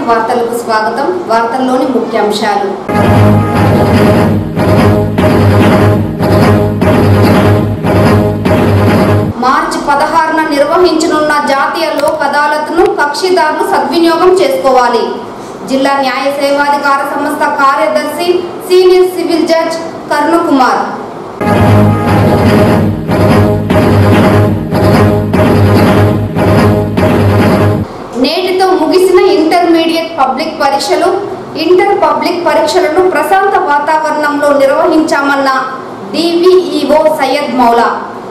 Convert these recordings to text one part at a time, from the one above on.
వార్తలకు స్వాగతం వార్తల్లోని ముఖ్యాంశాలు మార్చి పదహారున నిర్వహించనున్న జాతీయ లోక్ అదాలత్ను కక్షిదారులు సద్వినియోగం చేసుకోవాలి జిల్లా న్యాయ సేవాధికార సంస్థ కార్యదర్శి సీనియర్ సివిల్ జడ్జ్ కరుణకుమార్ నేటితో ముగిసిన ఇంటర్మీడియట్ పబ్లిక్ పరీక్షలు ఇంటర్ పబ్లిక్ పరీక్షలను ప్రశాంత వాతావరణంలో నిర్వహించామన్న డివిఈఓ సయ్యద్ మౌలా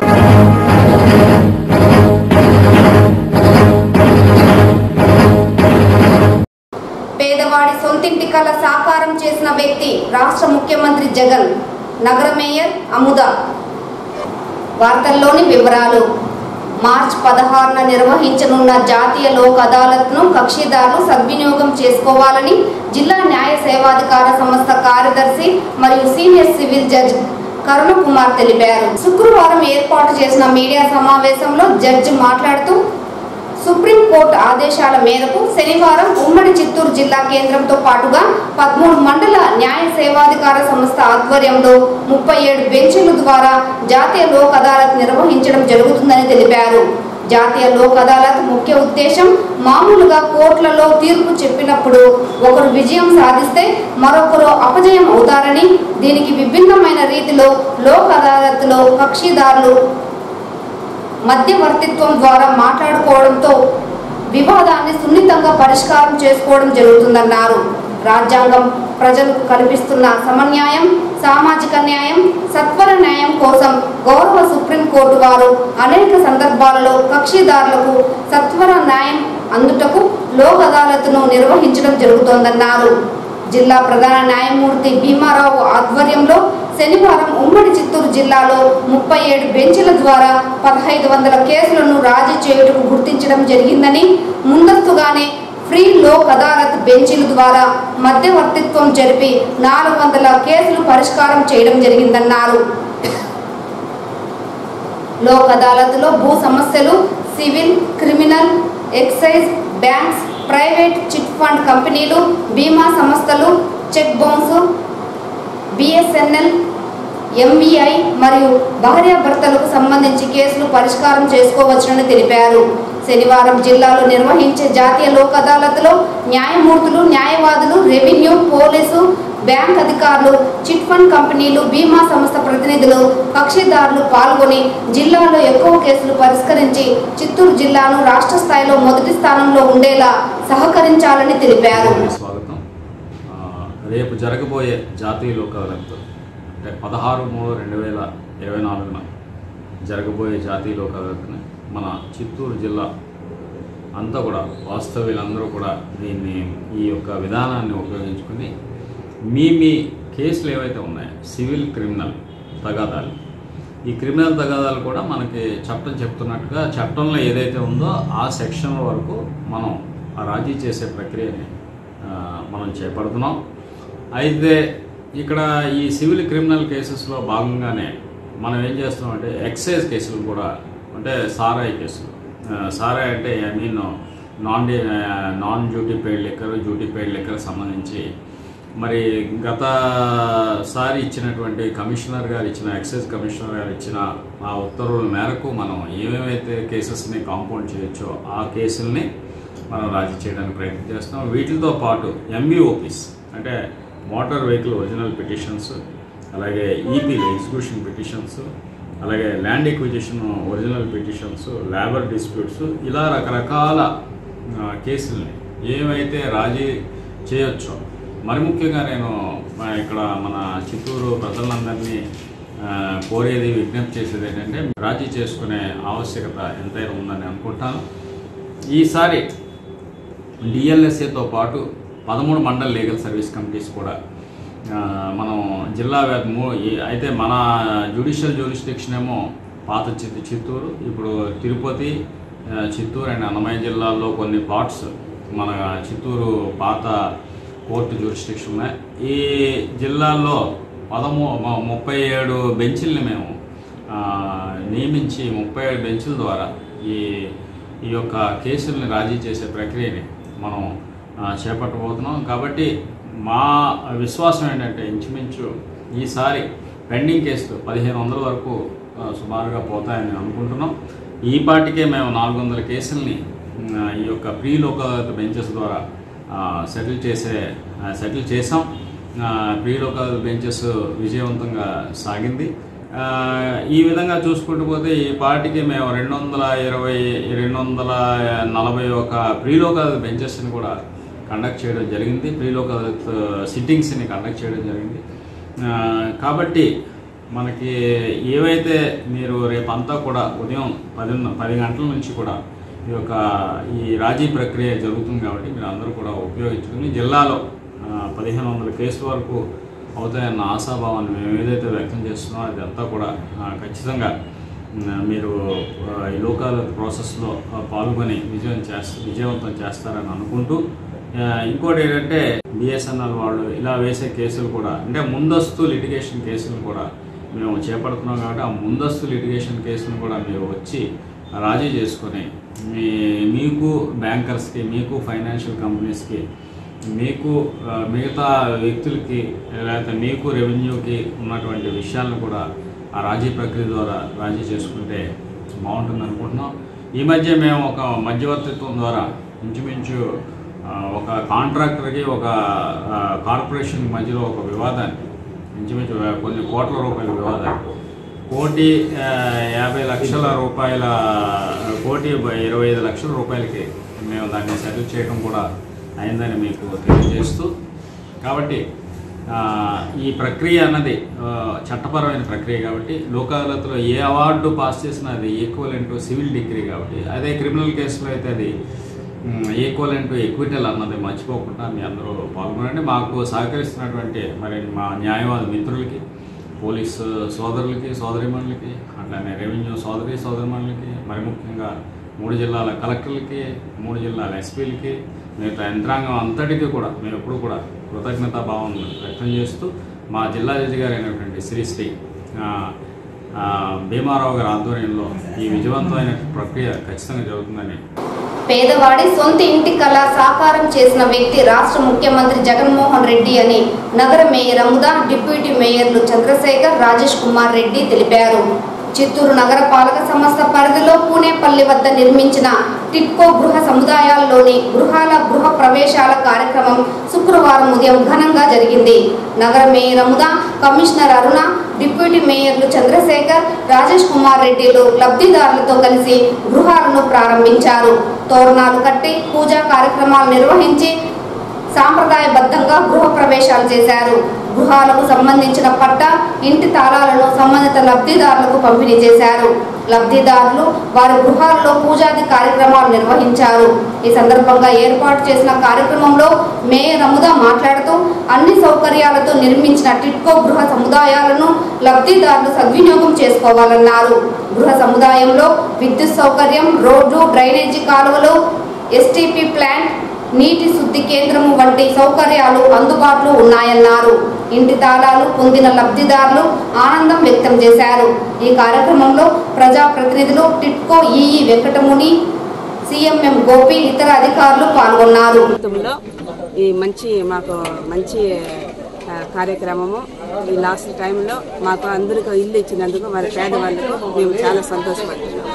పేదవాడి సొంతింటి కల సాకారం చేసిన వ్యక్తి రాష్ట్ర ముఖ్యమంత్రి జగన్ నగర మేయర్ అముద వార్తల్లోని వివరాలు మార్చ్ పదహారున నిర్వహించనున్న జాతీయ లోక్ అదాలత్ను కక్షిదారులు సద్వినియోగం చేసుకోవాలని జిల్లా న్యాయ సేవాధికార సంస్థ కార్యదర్శి మరియు సీనియర్ సివిల్ జడ్జ్ కరుణకుమార్ తెలిపారు శుక్రవారం ఏర్పాటు చేసిన మీడియా సమావేశంలో జడ్జి మాట్లాడుతూ సుప్రీంకోర్టు ఆదేశాల మేరకు శనివారం ఉమ్మడి చిత్తూరు జిల్లా కేంద్రంతో పాటుగా పదమూడు మండల న్యాయ సేవాధికార సంస్థ ఆధ్వర్యంలో ముప్పై ఏడు బెంచీల ద్వారా జాతీయ లోక్ అదాలత్ నిర్వహించడం జరుగుతుందని తెలిపారు జాతీయ లోక్ అదాలత్ ముఖ్య ఉద్దేశం మామూలుగా కోర్టులలో తీర్పు చెప్పినప్పుడు ఒకరు విజయం సాధిస్తే మరొకరు అపజయం అవుతారని దీనికి విభిన్నమైన రీతిలో లోక్ అదాలత్లో కక్షిదారులు మధ్యవర్తిత్వం ద్వారా మాట్లాడుకోవడంతో వివాదాన్ని సున్నితంగా పరిష్కారం చేసుకోవడం జరుగుతుందన్నారు రాజ్యాంగం ప్రజలకు కల్పిస్తున్న సమన్యాయం సామాజిక న్యాయం సత్వర న్యాయం కోసం గౌరవ సుప్రీంకోర్టు వారు అనేక సందర్భాలలో కక్షిదారులకు సత్వర న్యాయం అందుటకు లోక్ అదాలత్ను నిర్వహించడం జరుగుతోందన్నారు జిల్లా ప్రధాన న్యాయమూర్తి భీమారావు ఆధ్వర్యంలో శనివారం ఉమ్మడి చిత్తూరు జిల్లాలో ముప్పై ఏడు బెంచ్ల ద్వారా పదహైదు వందల కేసులను రాజీ చేయుటకు గుర్తించడం జరిగిందని ముందస్తుగానే ఫ్రీ లోక్ అదాలత్ బెంచీల ద్వారా మధ్యవర్తిత్వం జరిపి నాలుగు వందల కేసులు పరిష్కారం చేయడం జరిగిందన్నారు లోక్ అదాలత్లో భూ సమస్యలు civil criminal excise banks private chit fund కంపెనీలు బీమా సంస్థలు చెక్ బౌన్స్ బిఎస్ఎన్ఎల్ ఎంఈఐ మరియు భార్యాభర్తలకు సంబంధించి కేసులు పరిష్కారం చేసుకోవచ్చునని తెలిపారు శనివారం జిల్లాలో నిర్వహించే జాతీయ లోక్ అదాలత్లో న్యాయమూర్తులు న్యాయవాదులు రెవెన్యూ పోలీసు బ్యాంక్ అధికారులు చిట్ ఫండ్ కంపెనీలు బీమా సంస్థ ప్రతినిధులు కక్షిదారులు పాల్గొని జిల్లాలో ఎక్కువ కేసులు పరిష్కరించి చిత్తూరు జిల్లాను రాష్ట్ర స్థాయిలో మొదటి స్థానంలో ఉండేలా సహకరించాలని తెలిపారు స్వాగతం ఆ, రేపు జరగబోయే జాతీయ లోక్ అదాలత్ అంటే పదహారు మూడు రెండు వేల ఇరవై నాలుగున జరగబోయే జాతీయ లోక్ అదాలత్ని మన చిత్తూరు జిల్లా అంతా కూడా వాస్తవ్యులందరూ కూడా దీన్ని ఈ యొక్క విధానాన్ని ఉపయోగించుకుని మీ మీ కేసులు ఏవైతే ఉన్నాయో సివిల్ క్రిమినల్ తగాదాలు ఈ క్రిమినల్ తగాదాలు కూడా మనకి చట్టం చెప్తున్నట్టుగా చట్టంలో ఏదైతే ఉందో ఆ సెక్షన్ వరకు మనం ఆ రాజీ చేసే ప్రక్రియని ఆ, మనం చేపడుతున్నాం అయితే ఇక్కడ ఈ సివిల్ క్రిమినల్ కేసెస్లో భాగంగానే మనం ఏం చేస్తున్నాం అంటే ఎక్సైజ్ కేసులు కూడా అంటే సారాయి కేసులు ఆ, సారాయి అంటే I mean non D non duty paid liquor duty paid liquor సంబంధించి మరి గతసారి ఇచ్చినటువంటి కమిషనర్ గారు ఇచ్చిన ఎక్సైజ్ కమిషనర్ గారు ఇచ్చిన ఆ ఉత్తర్వుల మేరకు మనం ఏమేమైతే కేసెస్ని కాంపౌండ్ చేయొచ్చో ఆ కేసుల్ని మనం రాజీ చేయడానికి ప్రయత్నం చేస్తున్నాం వీటితో పాటు ఎంబీఓపీస్ అంటే మోటార్ వెహికల్ ఒరిజినల్ పిటిషన్స్ అలాగే ఈపీలు ఎగ్జిక్యూషన్ పిటిషన్స్ అలాగే land acquisition original petitions labour disputes ఇలా రకరకాల ఆ, కేసుల్ని ఏవైతే రాజీ చేయొచ్చో మరి ముఖ్యంగా నేను మా ఇక్కడ మన చిత్తూరు ప్రజలందరినీ ఆ, కోరేది విజ్ఞప్తి చేసేది ఏంటంటే రాజీ చేసుకునే ఆవశ్యకత ఎంతైనా ఉందని అనుకుంటాను ఈసారి డిఎల్ఎస్ఏతో పాటు పదమూడు మండల లీగల్ సర్వీస్ కమిటీస్ కూడా ఆ, మనం జిల్లా వ్యాప్ మూ- ఈ- అయితే మన జ్యుడిషియల్ జ్యూరిస్డిక్షన్ ఏమో పాత చిత్తు చిత్తూరు ఇప్పుడు తిరుపతి ఆ, చిత్తూరు అండ్ అన్నమయ్య జిల్లాల్లో కొన్ని పార్ట్స్ మన చిత్తూరు పాత కోర్టు జ్యూరిస్డిక్షన్ ఉన్నాయి ఈ జిల్లాల్లో పదమూ మ- ముప్పై ఏడు బెంచ్ల్ని మేము ఆ, నియమించి ముప్పై ఏడు బెంచ్ల ద్వారా ఈ ఈ యొక్క కేసుల్ని రాజీ చేసే ప్రక్రియని మనం ఆ, చేపట్టబోతున్నాం కాబట్టి మా విశ్వాసం ఏంటంటే ఇంచుమించు ఈసారి పెండింగ్ కేసులు పదిహేను వందల వరకు ఆ, సుమారుగా పోతాయని అనుకుంటున్నాం ఈ పాటికే మేము నాలుగు వందల కేసుల్ని ఆ, ఈ యొక్క ప్రీ లోకల్ బెంచెస్ ద్వారా సెటిల్ చేసే సెటిల్ చేసాం ప్రీ లోకల్ బెంచెస్ విజయవంతంగా సాగింది ఆ, ఈ విధంగా చూసుకుంటూ పోతే ఈ పార్టీకి మేము రెండు వందల ఇరవై రెండు వందల నలభై ఒక ప్రీలోకల్ బెంచెస్ని కూడా కండక్ట్ చేయడం జరిగింది ప్రీలోకల్ సిట్టింగ్స్ని కండక్ట్ చేయడం జరిగింది ఆ, కాబట్టి మనకి ఏవైతే మీరు రేపంతా కూడా ఉదయం పది పది గంటల నుంచి కూడా ఈ యొక్క ఈ రాజీ ప్రక్రియ జరుగుతుంది కాబట్టి మీరు అందరూ కూడా ఉపయోగించుకుని జిల్లాలో ఆ, పదిహేను వందల కేసుల వరకు అవుతాయన్న ఆశాభావాన్ని మేము ఏదైతే వ్యక్తం చేస్తున్నామో అదంతా కూడా ఆ, ఖచ్చితంగా ఉమ్, మీరు ఆ, ఈ లోకాల ప్రాసెస్లో ఆ, పాల్గొని విజయం చేస్త విజయవంతం చేస్తారని అనుకుంటూ ఆ, ఇంకోటి ఏంటంటే బిఎస్ఎన్ఎల్ వాళ్ళు ఇలా వేసే కేసులు కూడా అంటే ముందస్తు లిటిగేషన్ కేసులు కూడా మేము చేపడుతున్నాం కాబట్టి ఆ ముందస్తు లిటిగేషన్ కేసును కూడా మీరు వచ్చి రాజీ చేసుకొని మీ మీకు బ్యాంకర్స్కి మీకు ఫైనాన్షియల్ కంపెనీస్కి మీకు ఆ, మిగతా వ్యక్తులకి లేకపోతే మీకు రెవెన్యూకి ఉన్నటువంటి విషయాలను కూడా ఆ రాజీ ప్రక్రియ ద్వారా రాజీ చేసుకుంటే బాగుంటుంది అనుకుంటున్నాం ఈ మధ్య మేము ఒక మధ్యవర్తిత్వం ద్వారా ఇంచుమించు ఆ, ఒక కాంట్రాక్టర్కి ఒక ఆ, కార్పొరేషన్ మధ్యలో ఒక వివాదాన్ని ఇంచుమించు కొన్ని కోట్ల రూపాయల వివాదాన్ని కోటి ఆ, యాభై లక్షల రూపాయల కోటి బ- ఇరవై ఐదు లక్షల రూపాయలకి మేము దాన్ని సెటిల్ చేయడం కూడా అయిందని మీకు తెలియజేస్తూ కాబట్టి ఆ, ఈ ప్రక్రియ అన్నది ఆ, చట్టపరమైన ప్రక్రియ కాబట్టి లోకాలతలో ఏ అవార్డు పాస్ చేసినా అది ఈక్వలెంట్ సివిల్ డిగ్రీ కాబట్టి అదే క్రిమినల్ కేసులో అయితే అది ఈక్వలెంట్ ఎక్విటల్ అన్నది మర్చిపోకుండా మీ అందరూ పాల్గొనండి మాకు సహకరిస్తున్నటువంటి మరి మా న్యాయవాద మిత్రులకి పోలీసు సోదరులకి సోదరిమణులకి అట్లానే రెవెన్యూ సోదరి సోదరిమణులకి మరి ముఖ్యంగా మూడు జిల్లాల కలెక్టర్లకి మూడు జిల్లాల ఎస్పీలకి మిగతా యంత్రాంగం అంతటికీ కూడా మేము ఎప్పుడు కూడా కృతజ్ఞతాభావం వ్యక్తం చేస్తూ మా జిల్లా జడ్జి గారు అయినటువంటి శ్రీశ్రీ ఆ, ఆ, భీమారావు గారి ఆధ్వర్యంలో ఈ విజయవంతమైన ప్రక్రియ ఖచ్చితంగా జరుగుతుందని పేదవాడి సొంత ఇంటి కళ సాకారం చేసిన వ్యక్తి రాష్ట్ర ముఖ్యమంత్రి జగన్మోహన్ రెడ్డి అని నగర మేయర్ అముద డిప్యూటీ మేయర్లు చంద్రశేఖర్ రాజేష్ కుమార్ రెడ్డి తెలిపారు చిత్తూరు నగర పాలక సంస్థ పరిధిలో పూణేపల్లి వద్ద నిర్మించిన టిట్కో గృహ సముదాయాల్లోని గృహాల గృహ ప్రవేశాల కార్యక్రమం శుక్రవారం ఉదయం ఘనంగా జరిగింది నగర mayor Amuda commissioner Aruna deputy మేయర్లు చంద్రశేఖర్ రాజేష్ కుమార్ రెడ్డిలు లబ్ధిదారులతో కలిసి గృహాలను ప్రారంభించారు తోరణాలు కట్టి పూజా కార్యక్రమాలు నిర్వహించి సాంప్రదాయబద్ధంగా గృహ ప్రవేశాలు చేశారు గృహాలకు సంబంధించిన పట్ట ఇంటి తాళాలను సంబంధిత లబ్ధిదారులకు పంపిణీ చేశారు లబ్ధిదారులు వారి గృహాలలో పూజాది కార్యక్రమాలు నిర్వహించారు ఈ సందర్భంగా ఏర్పాటు చేసిన కార్యక్రమంలో మేయర్ అముద మాట్లాడుతూ అన్ని సౌకర్యాలతో నిర్మించిన టిట్కో గృహ సముదాయాలను లబ్ధిదారులు సద్వినియోగం చేసుకోవాలన్నారు గృహ సముదాయంలో విద్యుత్ సౌకర్యం రోడ్లు డ్రైనేజీ కాలువలు ఎస్టీపీ ప్లాంట్ నీటి శుద్ధి కేంద్రము వంటి సౌకర్యాలు అందుబాటులో ఉన్నాయన్నారు ఇంటి తాళాలు పొందిన లబ్ధిదారులు ఆనందం వ్యక్తం చేశారు ఈ కార్యక్రమంలో ప్రజాప్రతినిధులు టిట్కో ఈఈ వెంకటముని సిఎంఎం గోపి ఇతర అధికారులు పాల్గొన్నారు ప్రభుత్వంలో ఈ మంచి మాకు మంచి ఆ, కార్యక్రమము ఈ లాస్ట్ టైంలో మాకు అందరికీ ఇల్లు ఇచ్చినందుకు మరి పేదవాళ్ళకు మేము చాలా సంతోషపడుతున్నాం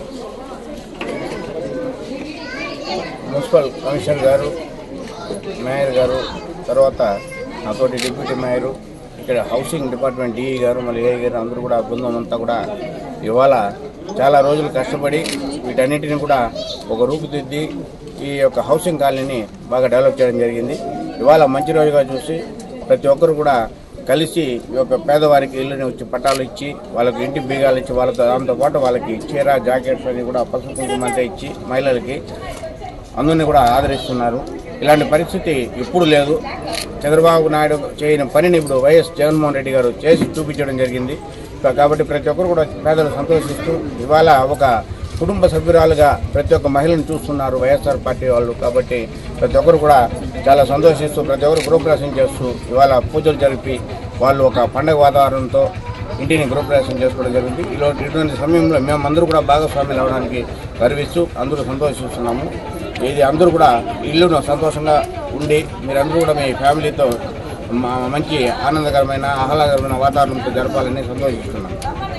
మున్సిపల్ కమిషనర్ గారు మేయర్ గారు తర్వాత నాతోటి డిప్యూటీ మేయరు ఇక్కడ హౌసింగ్ డిపార్ట్మెంట్ డిఈ గారు మళ్ళీ ఏఐ గారు అందరూ కూడా బృందం అంతా కూడా ఇవాళ చాలా రోజులు కష్టపడి వీటన్నిటిని కూడా ఒక రూపుదిద్ది ఈ యొక్క హౌసింగ్ కాలనీని బాగా డెవలప్ చేయడం జరిగింది ఇవాళ మంచి రోజుగా చూసి ప్రతి ఒక్కరు కూడా కలిసి ఈ యొక్క పేదవారికి ఇల్లుని వచ్చి పట్టాలు ఇచ్చి వాళ్ళకి ఇంటి బీగాలు ఇచ్చి వాళ్ళతో దాంతోపాటు వాళ్ళకి చీర జాకెట్స్ అని కూడా పసుపు కుంకుమ అంతా ఇచ్చి మహిళలకి అందరినీ కూడా ఆదరిస్తున్నారు ఇలాంటి పరిస్థితి ఇప్పుడు లేదు చంద్రబాబు నాయుడు చేయని పనిని ఇప్పుడు వైఎస్ జగన్మోహన్ రెడ్డి గారు చేసి చూపించడం జరిగింది కా- కాబట్టి ప్రతి ఒక్కరు కూడా పేదలు సంతోషిస్తూ ఇవాళ ఒక కుటుంబ సభ్యురాలుగా ప్రతి ఒక్క మహిళను చూస్తున్నారు వైఎస్ఆర్ పార్టీ వాళ్ళు కాబట్టి ప్రతి ఒక్కరు కూడా చాలా సంతోషిస్తూ ప్రతి ఒక్కరు గృహప్రవేశం చేస్తూ ఇవాళ పూజలు జరిపి వాళ్ళు ఒక పండగ వాతావరణంతో ఇంటిని గృహప్రవేశం చేసుకోవడం జరిగింది ఇలా ఇటువంటి సమయంలో మేమందరూ కూడా భాగస్వామ్యులు అవడానికి గర్విస్తూ అందరూ సంతోషిస్తున్నాము ఇది అందరూ కూడా ఇల్లును సంతోషంగా ఉండి మీరందరూ కూడా మీ ఫ్యామిలీతో మా మంచి ఆనందకరమైన ఆహ్లాదకరమైన వాతావరణంతో జరపాలని సంతోషిస్తున్నాం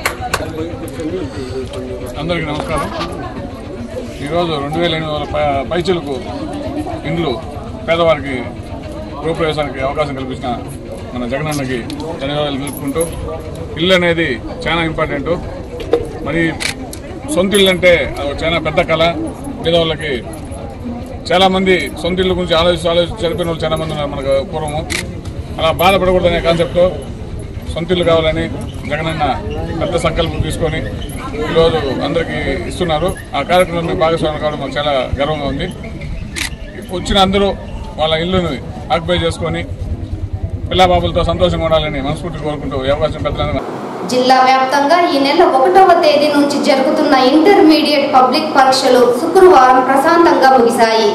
అందరికీ నమస్కారం ఈరోజు రెండు వేల ఎనిమిది వందల పై- పైచలకు ఇండ్లు పేదవారికి గృహప్రవేశానికి అవకాశం కల్పించిన మన జగనన్నకి ధన్యవాదాలు తెలుపుకుంటూ ఇల్లు అనేది చాలా ఇంపార్టెంట్ మరి సొంత ఇల్లు అంటే అది చాలా పెద్ద కళ పేదవాళ్ళకి చాలామంది సొంత ఇల్లు గురించి ఆలోచించి ఆలోచించి చనిపోయిన వాళ్ళు చాలామంది ఉన్నారు మనకు పూర్వము అలా బాధపడకూడదనే కాన్సెప్ట్తో సొంత ఇల్లు కావాలని జగనన్న పెద్ద సంకల్పం తీసుకొని ఈరోజు అందరికీ ఇస్తున్నారు ఆ కార్యక్రమంలో మేము భాగస్వామ్యం కావడం మాకు చాలా గర్వంగా ఉంది వచ్చిన అందరూ వాళ్ళ ఇల్లుని ఆక్యుపై చేసుకొని పిల్లాబాబులతో సంతోషంగా ఉండాలని మనస్ఫూర్తి కోరుకుంటూ ఈ అవకాశం పెద్దలందరూ జిల్లా వ్యాప్తంగా ఈ నెల ఒకటవ తేదీ నుంచి జరుగుతున్న ఇంటర్మీడియట్ పబ్లిక్ పరీక్షలు శుక్రవారం ప్రశాంతంగా ముగిశాయి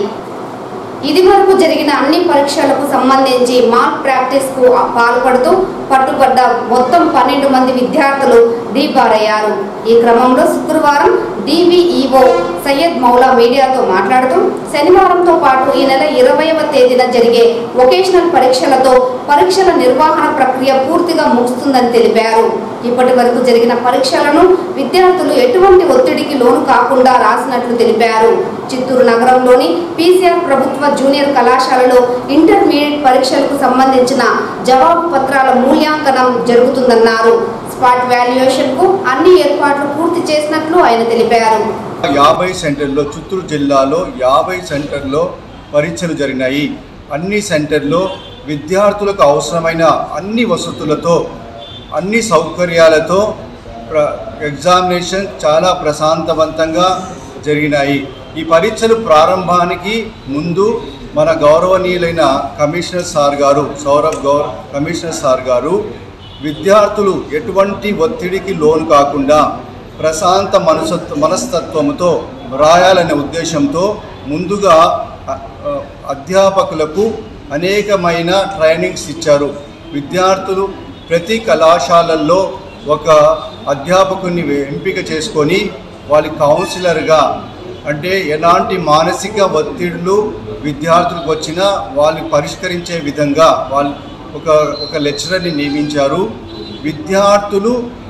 ఇది వరకు జరిగిన అన్ని పరీక్షలకు సంబంధించి మాక్ ప్రాక్టీస్ కు పాల్పడుతూ పట్టుబడ్డ మొత్తం పన్నెండు మంది విద్యార్థులు డీబారయ్యారు ఈ క్రమంలో శుక్రవారం డివిఈఓ సయ్యద్ మౌలా మీడియాతో మాట్లాడుతూ శనివారంతో పాటు ఈ నెల ఇరవైవ తేదీన జరిగే వొకేషనల్ పరీక్షలతో పరీక్షల నిర్వహణ ప్రక్రియ పూర్తిగా ముగుస్తుందని తెలిపారు ఇప్పటి వరకు జరిగిన పరీక్షలను విద్యార్థులు ఎటువంటి ఒత్తిడికి లోను కాకుండా రాసినట్లు తెలిపారు చిత్తూరు నగరంలోని పీసీఆర్ ప్రభుత్వ జూనియర్ కళాశాలలో ఇంటర్మీడియట్ పరీక్షలకు సంబంధించిన జవాబు పత్రాల మూల్యాంకనం జరుగుతుందన్నారు స్పాట్ వాల్యుయేషన్ కు అన్ని ఏర్పాట్లు పూర్తి చేసినట్లు ఆయన తెలిపారు యాభై సెంటర్లో చిత్తూరు జిల్లాలో యాభై సెంటర్లో పరీక్షలు జరిగినాయి అన్ని సెంటర్లో విద్యార్థులకు అవసరమైన అన్ని వసతులతో అన్ని సౌకర్యాలతో ప్ర ఎగ్జామినేషన్ చాలా ప్రశాంతవంతంగా జరిగినాయి ఈ పరీక్షలు ప్రారంభానికి ముందు మన గౌరవనీయులైన కమిషనర్ సార్ గారు సౌరభ్ గౌర్ కమిషనర్ సార్ గారు విద్యార్థులు ఎటువంటి ఒత్తిడికి లోను కాకుండా ప్రశాంత మనసత్వ మనస్తత్వంతో రాయాలనే ఉద్దేశంతో ముందుగా అ- అ- అధ్యాపకులకు అనేకమైన ట్రైనింగ్స్ ఇచ్చారు విద్యార్థులు ప్రతి కళాశాలల్లో ఒక అధ్యాపకుని ఎంపిక చేసుకొని వాళ్ళ కౌన్సిలర్గా అంటే ఎలాంటి మానసిక ఒత్తిడులు విద్యార్థులకు వచ్చినా వాళ్ళు పరిష్కరించే విధంగా వాళ్ళు ఒక ఒక లెక్చరర్ని నియమించారు విద్యార్థులు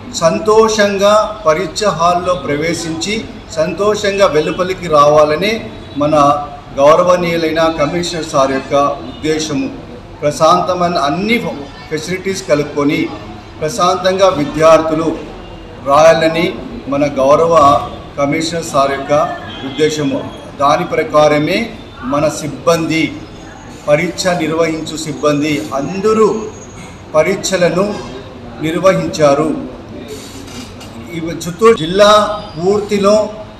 సంతోషంగా పరీక్ష హాల్లో ప్రవేశించి సంతోషంగా వెలుపలికి రావాలనే మన గౌరవనీయులైన కమిషనర్ సార్ యొక్క ఉద్దేశము ప్రశాంతమైన అన్ని ఫెసిలిటీస్ కలుపుకొని ప్రశాంతంగా విద్యార్థులు రాయాలని మన గౌరవ కమిషనర్ సార్ యొక్క ఉద్దేశము దాని ప్రకారమే మన సిబ్బంది పరీక్ష నిర్వహించు సిబ్బంది అందరూ పరీక్షలను నిర్వహించారు ఈ చిత్తూరు జిల్లా పూర్తిలో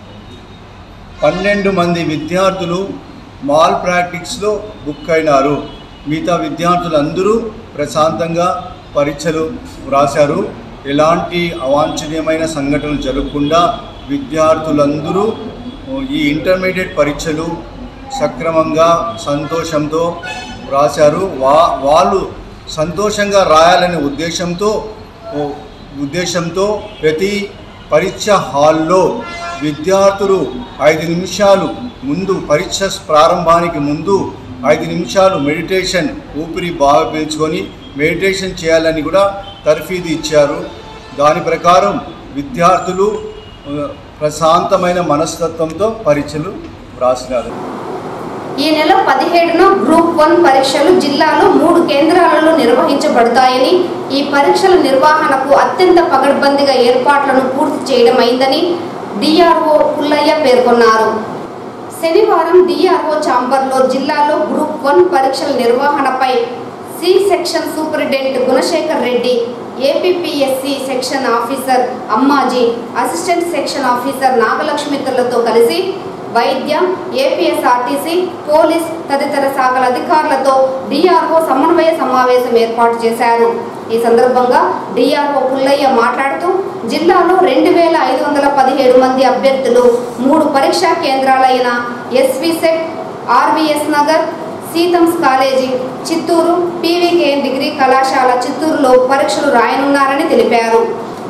పన్నెండు మంది విద్యార్థులు మాల్ ప్రాక్టిక్స్లో బుక్ అయినారు మిగతా విద్యార్థులందరూ ప్రశాంతంగా పరీక్షలు వ్రాశారు ఎలాంటి అవాంఛనీయమైన సంఘటనలు జరగకుండా విద్యార్థులందరూ ఈ ఇంటర్మీడియట్ పరీక్షలు సక్రమంగా సంతోషంతో రాశారు వా వాళ్ళు సంతోషంగా రాయాలనే ఉద్దేశంతో ఓ ఉద్దేశంతో ప్రతి పరీక్ష హాల్లో విద్యార్థులు ఐదు నిమిషాలు ముందు పరీక్ష ప్రారంభానికి ముందు ఐదు నిమిషాలు మెడిటేషన్ ఊపిరి బాగా పీల్చుకొని మెడిటేషన్ చేయాలని కూడా తర్ఫీదు ఇచ్చారు దాని ప్రకారం విద్యార్థులు ఆ, ప్రశాంతమైన మనస్తత్వంతో పరీక్షలు రాసినారు ఈ నెల పదిహేడున గ్రూప్ వన్ పరీక్షలు జిల్లాలో మూడు కేంద్రాలలో నిర్వహించబడతాయని ఈ పరీక్షల నిర్వహణకు అత్యంత పగడ్బందీగా ఏర్పాట్లను పూర్తి చేయడం అయిందని డిఆర్ఓ పుల్లయ్య పేర్కొన్నారు శనివారం డిఆర్ఓ ఛాంబర్లో జిల్లాలో గ్రూప్ వన్ పరీక్షల నిర్వహణపై C section superintendent Gunasekhar Reddy APPSC section officer Ammaji assistant section officer నాగలక్ష్మితలతో కలిసి వైద్య ఏపీఎస్ఆర్టీసీ పోలీస్ తదితర శాఖల అధికారులతో డిఆర్ఓ సమన్వయ సమావేశం ఏర్పాటు చేశారు ఈ సందర్భంగా డిఆర్ఓ పుల్లయ్య మాట్లాడుతూ జిల్లాలో రెండు వేల ఐదు వందల పదిహేడు మంది అభ్యర్థులు మూడు పరీక్షా కేంద్రాలైన SV set RVS Nagar Sitams college Chittoor PVK degree కళాశాల చిత్తూరులో పరీక్షలు రాయనున్నారని తెలిపారు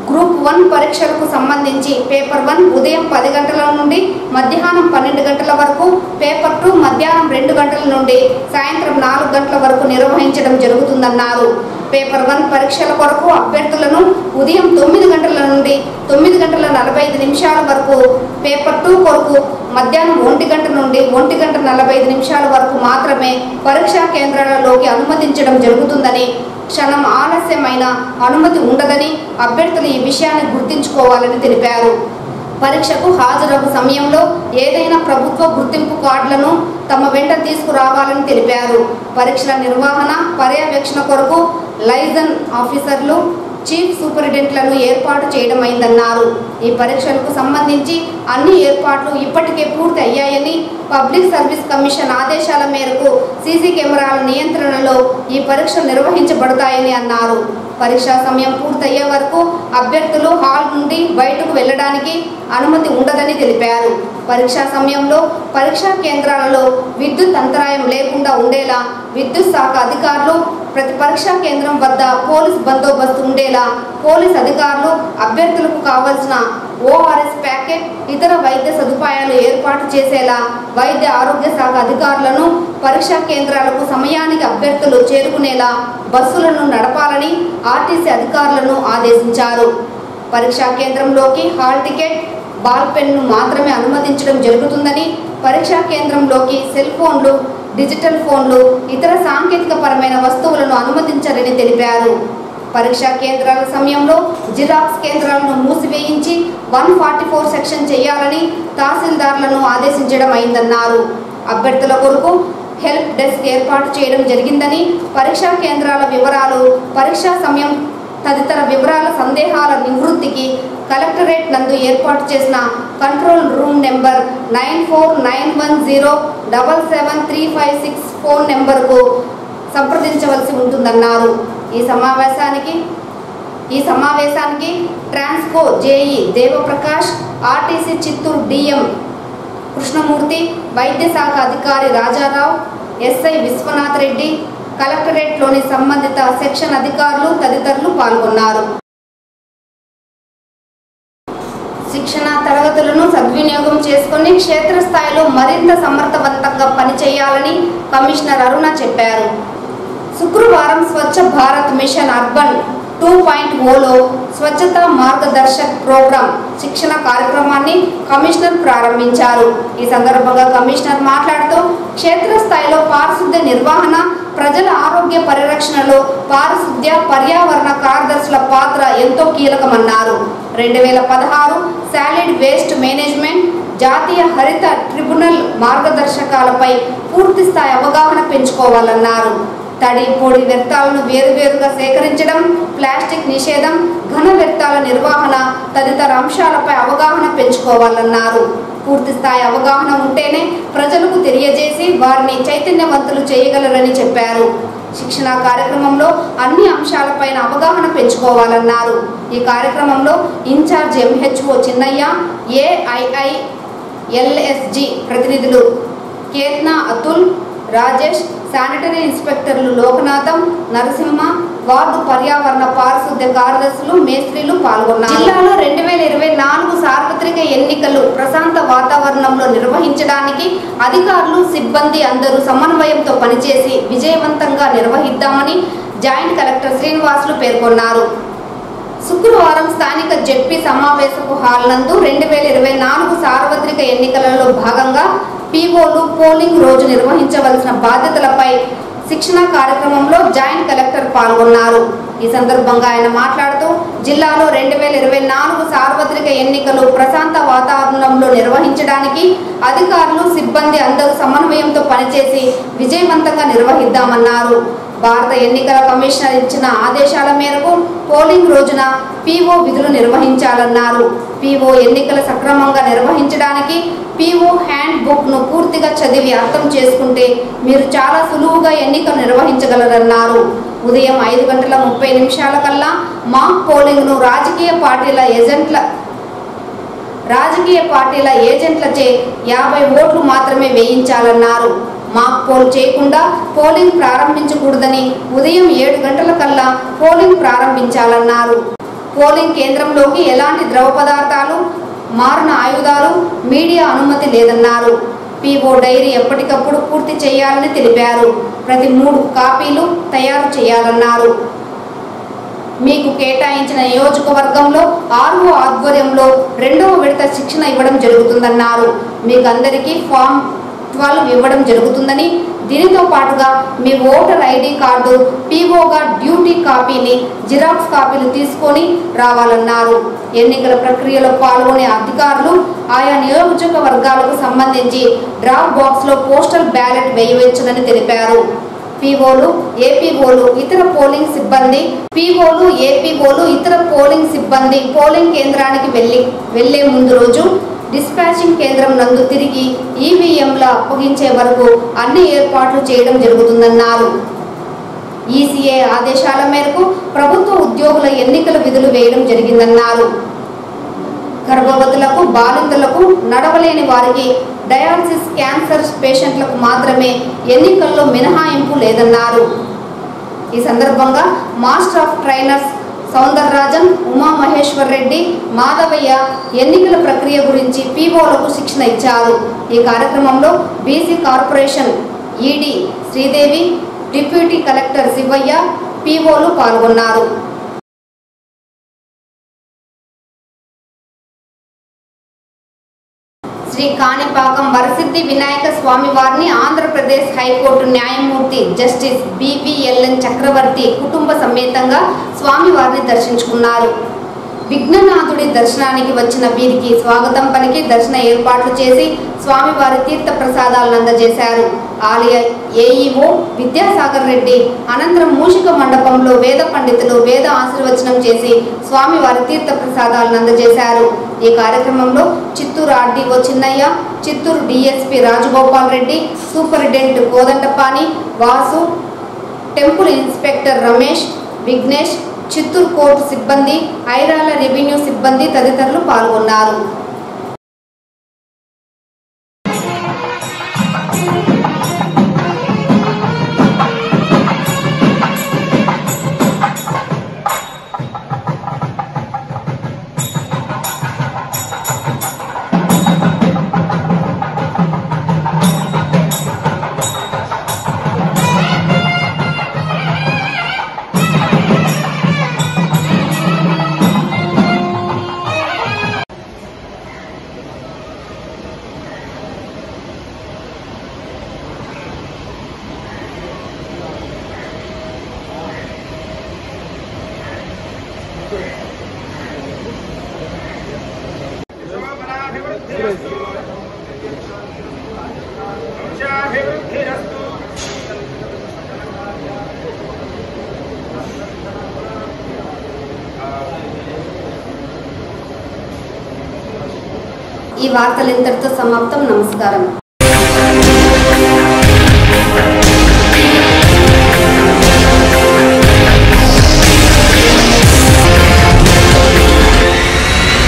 గ్రూప్ వన్ పరీక్షలకు సంబంధించి పేపర్ వన్ ఉదయం పది గంటల నుండి మధ్యాహ్నం పన్నెండు గంటల వరకు పేపర్ టూ మధ్యాహ్నం రెండు గంటల నుండి సాయంత్రం నాలుగు గంటల వరకు నిర్వహించడం జరుగుతుందన్నారు పేపర్ వన్ పరీక్షల కొరకు అభ్యర్థులను ఉదయం తొమ్మిది గంటల నుండి తొమ్మిది గంటల నలభై ఐదు నిమిషాల వరకు పేపర్ టూ కొరకు మధ్యాహ్నం ఒంటి గంట నుండి ఒంటి గంట నలభై ఐదు నిమిషాల వరకు మాత్రమే పరీక్షా కేంద్రాలలోకి అనుమతించడం జరుగుతుందని క్షణం ఆలస్యమైన అనుమతి ఉండదని అభ్యర్థులు ఈ విషయాన్ని గుర్తుంచుకోవాలని తెలిపారు పరీక్షకు హాజరగు సమయంలో ఏదైనా ప్రభుత్వ గుర్తింపు కార్డులను తమ వెంట తీసుకురావాలని తెలిపారు పరీక్షల నిర్వహణ పర్యవేక్షణ కొరకు లైజన్ ఆఫీసర్లు చీఫ్ సూపరింటెండెంట్లను ఏర్పాటు చేయడమైందన్నారు ఈ పరీక్షలకు సంబంధించి అన్ని ఏర్పాట్లు ఇప్పటికే పూర్తి అయ్యాయని పబ్లిక్ సర్వీస్ కమిషన్ ఆదేశాల మేరకు సీసీ కెమెరాల నియంత్రణలో ఈ పరీక్షలు నిర్వహించబడతాయని అన్నారు పరీక్షా సమయం పూర్తయ్యే వరకు అభ్యర్థులు హాల్ నుండి బయటకు వెళ్ళడానికి అనుమతి ఉండదని తెలిపారు పరీక్షా సమయంలో పరీక్షా కేంద్రాలలో విద్యుత్ అంతరాయం లేకుండా ఉండేలా విద్యుత్ శాఖ అధికారులు ప్రతి పరీక్షా కేంద్రం వద్ద పోలీస్ బందోబస్తు ఉండేలా పోలీస్ అధికారులు అభ్యర్థులకు కావలసిన ఓఆర్ఎస్ ప్యాకెట్ ఇతర వైద్య సదుపాయాలు ఏర్పాటు చేసేలా వైద్య ఆరోగ్య శాఖ అధికారులను పరీక్షా కేంద్రాలకు సమయానికి అభ్యర్థులు చేరుకునేలా బస్సులను నడపాలని ఆర్టీసీ అధికారులను ఆదేశించారు పరీక్షా కేంద్రంలోకి హాల్ టికెట్ బాల్ పెన్ను మాత్రమే అనుమతించడం జరుగుతుందని పరీక్షా కేంద్రంలోకి సెల్ ఫోన్లు డిజిటల్ ఫోన్లు ఇతర సాంకేతిక పరమైన వస్తువులను అనుమతించరని తెలిపారు పరీక్షా కేంద్రాల సమయంలో జిరాక్స్ కేంద్రాలను మూసివేయించి వన్ ఫార్టీ ఫోర్ సెక్షన్ చేయాలని తహసీల్దార్లను ఆదేశించడం అయిందన్నారు అభ్యర్థుల కొరకు హెల్ప్ డెస్క్ ఏర్పాటు చేయడం జరిగిందని పరీక్షా కేంద్రాల వివరాలు పరీక్షా సమయం తదితర వివరాల సందేహాల నివృత్తికి కలెక్టరేట్ నందు ఏర్పాటు చేసిన control room number nine four nine one zero double seven three five six phone నెంబర్కు సంప్రదించవలసి ఉంటుందన్నారు ఈ సమావేశానికి ఈ సమావేశానికి transco JE Devaprakash RTC Chittoor DM Krishnamurthy వైద్య శాఖ అధికారి రాజారావు ఎస్ఐ విశ్వనాథ్ రెడ్డి కలెక్టరేట్లోని సంబంధిత సెక్షన్ అధికారులు తదితరులు పాల్గొన్నారు శిక్షణ తరగతులను సద్వినియోగం చేసుకుని క్షేత్రస్థాయిలో మరింత సమర్థవంతంగా పనిచేయాలని కమిషనర్ అరుణ చెప్పారు శుక్రవారం Swachh Bharat mission urban two point ఓలో స్వచ్ఛత మార్గదర్శక్ ప్రోగ్రాం శిక్షణ కార్యక్రమాన్ని కమిషనర్ ప్రారంభించారు ఈ సందర్భంగా కమిషనర్ మాట్లాడుతూ క్షేత్రస్థాయిలో పారిశుద్ధ్య నిర్వహణ ప్రజల ఆరోగ్య పరిరక్షణలో పారిశుద్ధ్య పర్యావరణ కార్యదర్శుల పాత్ర ఎంతో కీలకమన్నారు రెండు వేల పదహారు సాలిడ్ వేస్ట్ మేనేజ్మెంట్ జాతీయ హరిత ట్రిబ్యునల్ మార్గదర్శకాలపై పూర్తి స్థాయి అవగాహన పెంచుకోవాలన్నారు తడి పొడి వ్యర్థాలను వేరువేరుగా సేకరించడం ప్లాస్టిక్ నిషేధం ఘన వ్యర్థాల నిర్వహణ తదితర అంశాలపై అవగాహన పెంచుకోవాలన్నారు పూర్తి స్థాయి అవగాహన ఉంటేనే ప్రజలకు తెలియజేసి వారిని చైతన్యవంతులు చేయగలరని చెప్పారు శిక్షణ కార్యక్రమంలో అన్ని అంశాలపైన అవగాహన పెంచుకోవాలన్నారు ఈ కార్యక్రమంలో in charge MHO Chinnaiah AII LSG ప్రతినిధులు కేత్న అతుల్ రాజేష్ శానిటరీ ఇన్స్పెక్టర్లు లోకనాథం నరసింహ వార్డు పర్యావరణ పారిశుద్ధ్య కార్యదర్శులు మేస్త్రీలు పాల్గొన్నారు జిల్లాలో రెండు వేల ఇరవై నాలుగు సార్వత్రిక ఎన్నికలు ప్రశాంత వాతావరణంలో నిర్వహించడానికి అధికారులు సిబ్బంది అందరూ సమన్వయంతో పనిచేసి విజయవంతంగా నిర్వహిద్దామని జాయింట్ కలెక్టర్ శ్రీనివాసులు పేర్కొన్నారు శుక్రవారం స్థానిక జెడ్పీ సమావేశపు హాల్ నందు రెండు వేల ఇరవై నాలుగు సార్వత్రిక ఎన్నికలలో భాగంగా పీఓలు పోలింగ్ రోజు నిర్వహించవలసిన బాధ్యతలపై శిక్షణ కార్యక్రమంలో జాయింట్ కలెక్టర్ పాల్గొన్నారు ఈ సందర్భంగా ఆయన మాట్లాడుతూ జిల్లాలో రెండు వేల ఇరవై నాలుగు సార్వత్రిక ఎన్నికలు ప్రశాంత వాతావరణంలో నిర్వహించడానికి అధికారులు సిబ్బంది అందరూ సమన్వయంతో పనిచేసి విజయవంతంగా నిర్వహిద్దామన్నారు భారత ఎన్నికల కమిషనర్ ఇచ్చిన ఆదేశాల మేరకు పోలింగ్ రోజున పీఓ విధులు నిర్వహించాలన్నారు పీఓ ఎన్నికలు సక్రమంగా నిర్వహించడానికి పీఓ హ్యాండ్ బుక్ ను పూర్తిగా చదివి అర్థం చేసుకుంటే మీరు చాలా సులువుగా ఎన్నికలు నిర్వహించగలరన్నారు ఉదయం ఐదు గంటల ముప్పై నిమిషాల కల్లా మాక్ పోలింగ్ ను రాజకీయ పార్టీల ఏజెంట్ల రాజకీయ పార్టీల ఏజెంట్లచే యాభై ఓట్లు మాత్రమే వేయించాలన్నారు మాక్ పోల్ చేయకుండా పోలింగ్ ప్రారంభించకూడదని ఉదయం ఏడు గంటల కల్లా పోలింగ్ ప్రారంభించాలన్నారు పోలింగ్ కేంద్రంలోకి ఎలాంటి ద్రవ పదార్థాలు మారిన ఆయుధాలు మీడియా అనుమతి లేదన్నారు పీఓ డైరీ ఎప్పటికప్పుడు పూర్తి చేయాలని తెలిపారు ప్రతి మూడు కాపీలు తయారు చేయాలన్నారు మీకు కేటాయించిన నియోజకవర్గంలో ఆర్ఓ ఆధ్వర్యంలో రెండవ విడత శిక్షణ ఇవ్వడం జరుగుతుందన్నారు మీకు అందరికీ ఫామ్ ట్వెల్వ్ ఇవ్వడం జరుగుతుందని దీనితో పాటుగా మీ ఓటర్ ఐడి కార్డు పీఓగా డ్యూటీ కాపీని జిరాక్స్ కాపీలు తీసుకొని రావాలన్నారు ఎన్నికల ప్రక్రియలో పాల్గొనే అధికారులు ఆయా నియోజకవర్గాలకు సంబంధించి డ్రాప్ బాక్స్లో పోస్టల్ బ్యాలెట్ వేయవచ్చునని తెలిపారు పీఓలు ఏపీఓలు ఇతర పోలింగ్ సిబ్బంది పీఓలు ఏపీఓలు ఇతర పోలింగ్ సిబ్బంది పోలింగ్ కేంద్రానికి వెళ్ళి వెళ్లే ముందు రోజు డిస్పాచింగ్ కేంద్రం నందు తిరిగి ఈవీఎంల అప్పగించే వరకు అన్ని ఏర్పాట్లు చేయడం జరుగుతుందన్నారు ఈసీఏ ఆదేశాల మేరకు ప్రభుత్వ ఉద్యోగుల ఎన్నికల విధులు వేయడం జరిగిందన్నారు గర్భవతులకు బాలింతలకు నడవలేని వారికి డయాలసిస్ క్యాన్సర్ పేషెంట్లకు మాత్రమే ఎన్నికల్లో మినహాయింపు లేదన్నారు ఈ సందర్భంగా master of trainers Soundararajan Uma Maheshwar Reddy Madhavaiah ఎన్నికల ప్రక్రియ గురించి పీఓలకు శిక్షణ ఇచ్చారు ఈ కార్యక్రమంలో BC corporation ED Sridevi deputy collector Sivaiah పీఓలు పాల్గొన్నారు శ్రీ కాణిపాకం వరసిద్ధి వినాయక స్వామి వారిని ఆంధ్రప్రదేశ్ హైకోర్టు న్యాయమూర్తి జస్టిస్ బివిఎల్ఎన్ చక్రవర్తి కుటుంబ సమేతంగా స్వామివారిని దర్శించుకున్నారు విఘ్ననాథుడి దర్శనానికి వచ్చిన వీరికి స్వాగతం పలికి దర్శన ఏర్పాట్లు చేసి స్వామివారి తీర్థ ప్రసాదాలను అందజేశారు ఆలయ ఏఈఓ విద్యాసాగర్ రెడ్డి అనంతరం మూషిక మండపంలో వేద పండితులు వేద ఆశీర్వచనం చేసి స్వామివారి తీర్థ ప్రసాదాలను అందజేశారు ఈ కార్యక్రమంలో Chittoor RDO Chinnaiah Chittoor DSP Rajagopal Reddy superintendent Kodandapani Vasu temple inspector Ramesh Vignesh Chittoor court సిబ్బంది ఐరాల రెవెన్యూ సిబ్బంది తదితరులు పాల్గొన్నారు ఈ వార్తలు ఇంతటితో సమాప్తం నమస్కారం